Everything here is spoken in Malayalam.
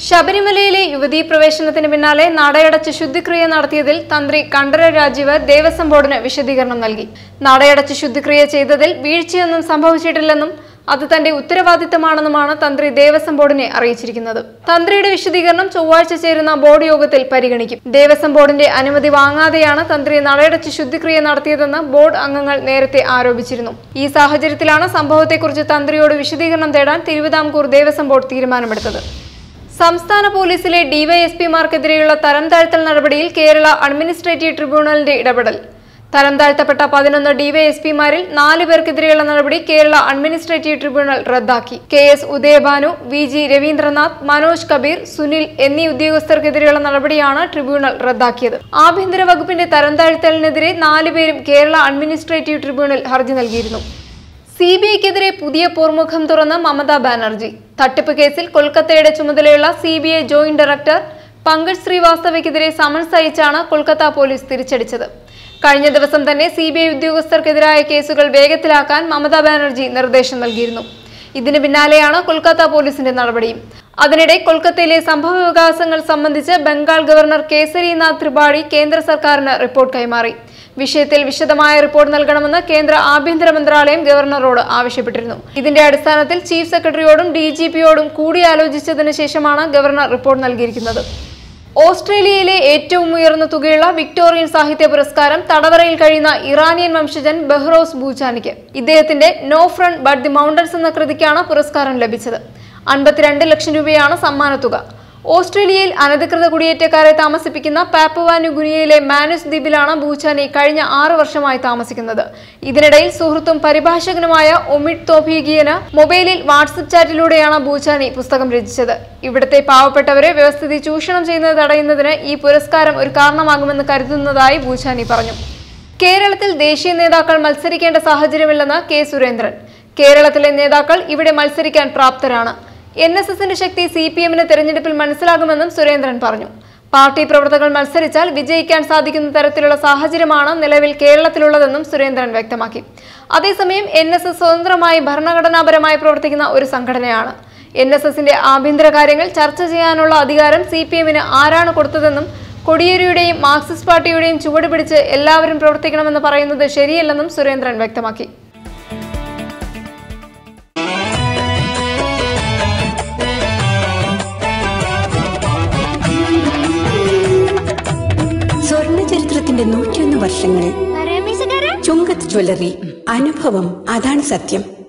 ശബരിമലയിലെ യുവതീ പ്രവേശനത്തിന് പിന്നാലെ നടയടച്ച് ശുദ്ധിക്രിയ നടത്തിയതിൽ തന്ത്രി കണ്ഠര രാജീവ് ദേവസ്വം ബോർഡിന് വിശദീകരണം നൽകി നടയടച്ച് ശുദ്ധിക്രിയ ചെയ്തതിൽ വീഴ്ചയൊന്നും സംഭവിച്ചിട്ടില്ലെന്നും അത് തന്റെ ഉത്തരവാദിത്തമാണെന്നുമാണ് തന്ത്രി ദേവസ്വം ബോർഡിനെ അറിയിച്ചിരിക്കുന്നത് തന്ത്രിയുടെ വിശദീകരണം ചൊവ്വാഴ്ച ചേരുന്ന ബോർഡ് യോഗത്തിൽ പരിഗണിക്കും ദേവസ്വം ബോർഡിന്റെ അനുമതി വാങ്ങാതെയാണ് തന്ത്രി നടയടച്ച് ശുദ്ധിക്രിയ നടത്തിയതെന്ന് ബോർഡ് അംഗങ്ങൾ നേരത്തെ ആരോപിച്ചിരുന്നു ഈ സാഹചര്യത്തിലാണ് സംഭവത്തെക്കുറിച്ച് തന്ത്രിയോട് വിശദീകരണം തേടാൻ തിരുവിതാംകൂർ ദേവസ്വം ബോർഡ് തീരുമാനമെടുത്തത് സംസ്ഥാന പോലീസിലെ ഡിവൈഎസ്പിമാർക്കെതിരെയുള്ള തരം താഴ്ത്തൽ നടപടിയിൽ കേരള അഡ്മിനിസ്ട്രേറ്റീവ് ട്രിബ്യൂണലിന്റെ ഇടപെടൽ തരം താഴ്ത്തപ്പെട്ട പതിനൊന്ന് ഡിവൈഎസ്പിമാരിൽ നാല് പേർക്കെതിരെയുള്ള നടപടി കേരള അഡ്മിനിസ്ട്രേറ്റീവ് ട്രിബ്യൂണൽ റദ്ദാക്കി K S Udayabhanu V G Raveendranath Manoj Kabeer Sunil എന്നീ ഉദ്യോഗസ്ഥർക്കെതിരെയുള്ള നടപടിയാണ് ട്രിബ്യൂണൽ റദ്ദാക്കിയത് ആഭ്യന്തര വകുപ്പിന്റെ തരം താഴ്ത്തലിനെതിരെ നാലുപേരും കേരള അഡ്മിനിസ്ട്രേറ്റീവ് ട്രിബ്യൂണൽ ഹർജി നൽകിയിരുന്നു സി ബി ഐക്കെതിരെ പുതിയ പോർമുഖം തുറന്ന് മമതാ ബാനർജി തട്ടിപ്പ് കേസിൽ കൊൽക്കത്തയുടെ ചുമതലയുള്ള C B I joint director Pankaj ശ്രീവാസ്തവയ്ക്കെതിരെ സമൻസ് അയച്ചാണ് കൊൽക്കത്ത പോലീസ് തിരിച്ചടിച്ചത് കഴിഞ്ഞ ദിവസം തന്നെ സി ബി ഐ ഉദ്യോഗസ്ഥർക്കെതിരായ കേസുകൾ വേഗത്തിലാക്കാൻ മമതാ ബാനർജി നിർദ്ദേശം നൽകിയിരുന്നു ഇതിന് പിന്നാലെയാണ് കൊൽക്കത്ത പോലീസിന്റെ നടപടിയും അതിനിടെ കൊൽക്കത്തയിലെ സംഭവ വികാസങ്ങൾ സംബന്ധിച്ച് ബംഗാൾ ഗവർണർ കേസരിനാഥ് ത്രിപാഠി കേന്ദ്ര സർക്കാരിന് റിപ്പോർട്ട് കൈമാറി വിഷയത്തിൽ വിശദമായ റിപ്പോർട്ട് നൽകണമെന്ന് കേന്ദ്ര ആഭ്യന്തര മന്ത്രാലയം ഗവർണറോട് ആവശ്യപ്പെട്ടിരുന്നു ഇതിന്റെ അടിസ്ഥാനത്തിൽ ചീഫ് സെക്രട്ടറിയോടും ഡി ജി പിയോടും കൂടിയാലോചിച്ചതിന് ശേഷമാണ് ഗവർണർ റിപ്പോർട്ട് നൽകിയിരിക്കുന്നത് ഓസ്ട്രേലിയയിലെ ഏറ്റവും ഉയർന്ന തുകയുള്ള വിക്ടോറിയൻ സാഹിത്യ പുരസ്കാരം തടവറയിൽ കഴിയുന്ന ഇറാനിയൻ വംശജൻ ബെഹ്റോസ് ബൂച്ചാനിക്ക് ഇദ്ദേഹത്തിന്റെ no friend but the mountains എന്ന കൃതിക്കാണ് പുരസ്കാരം ലഭിച്ചത് അൻപത്തിരണ്ട് ലക്ഷം രൂപയാണ് സമ്മാനത്തുക ഓസ്ട്രേലിയയിൽ അനധികൃത കുടിയേറ്റക്കാരെ താമസിപ്പിക്കുന്ന പാപ്പുവാനു ഗുനിയയിലെ മാനുസ് ദ്വീപിലാണ് ബൂച്ചാനി കഴിഞ്ഞ ആറ് വർഷമായി താമസിക്കുന്നത് ഇതിനിടയിൽ സുഹൃത്തും പരിഭാഷകനുമായ ഒമിഡ് തോഫീഗിയന് മൊബൈലിൽ വാട്സപ്പ് ചാറ്റിലൂടെയാണ് ബൂച്ചാനി പുസ്തകം രചിച്ചത് ഇവിടുത്തെ പാവപ്പെട്ടവരെ വ്യവസ്ഥിതി ചൂഷണം ചെയ്യുന്നത് തടയുന്നതിന് ഈ പുരസ്കാരം ഒരു കാരണമാകുമെന്ന് കരുതുന്നതായി ബൂച്ചാനി പറഞ്ഞു കേരളത്തിൽ ദേശീയ നേതാക്കൾ മത്സരിക്കേണ്ട സാഹചര്യമില്ലെന്ന് കെ സുരേന്ദ്രൻ കേരളത്തിലെ നേതാക്കൾ ഇവിടെ മത്സരിക്കാൻ പ്രാപ്തരാണ് എൻ എസ് എസിന്റെ ശക്തി സി പി എമ്മിന് തെരഞ്ഞെടുപ്പിൽ മനസ്സിലാകുമെന്നും സുരേന്ദ്രൻ പറഞ്ഞു പാർട്ടി പ്രവർത്തകർ മത്സരിച്ചാൽ വിജയിക്കാൻ സാധിക്കുന്ന തരത്തിലുള്ള സാഹചര്യമാണ് നിലവിൽ കേരളത്തിലുള്ളതെന്നും സുരേന്ദ്രൻ വ്യക്തമാക്കി അതേസമയം എൻ എസ് എസ് സ്വതന്ത്രമായി ഭരണഘടനാപരമായി പ്രവർത്തിക്കുന്ന ഒരു സംഘടനയാണ് എൻ എസ് എസിന്റെ ആഭ്യന്തര കാര്യങ്ങൾ ചർച്ച ചെയ്യാനുള്ള അധികാരം സി പി എമ്മിന് ആരാണ് കൊടുത്തതെന്നും കൊടിയേരിയുടെയും മാർക്സിസ്റ്റ് പാർട്ടിയുടെയും ചുവട് പിടിച്ച് എല്ലാവരും പ്രവർത്തിക്കണമെന്ന് പറയുന്നത് ശരിയല്ലെന്നും സുരേന്ദ്രൻ വ്യക്തമാക്കി സ്വർണ്ണ ചരിത്രത്തിന്റെ നൂറ്റിയൊന്ന് വർഷങ്ങൾ ചുങ്കത്ത് ജ്വല്ലറി അനുഭവം അതാണ് സത്യം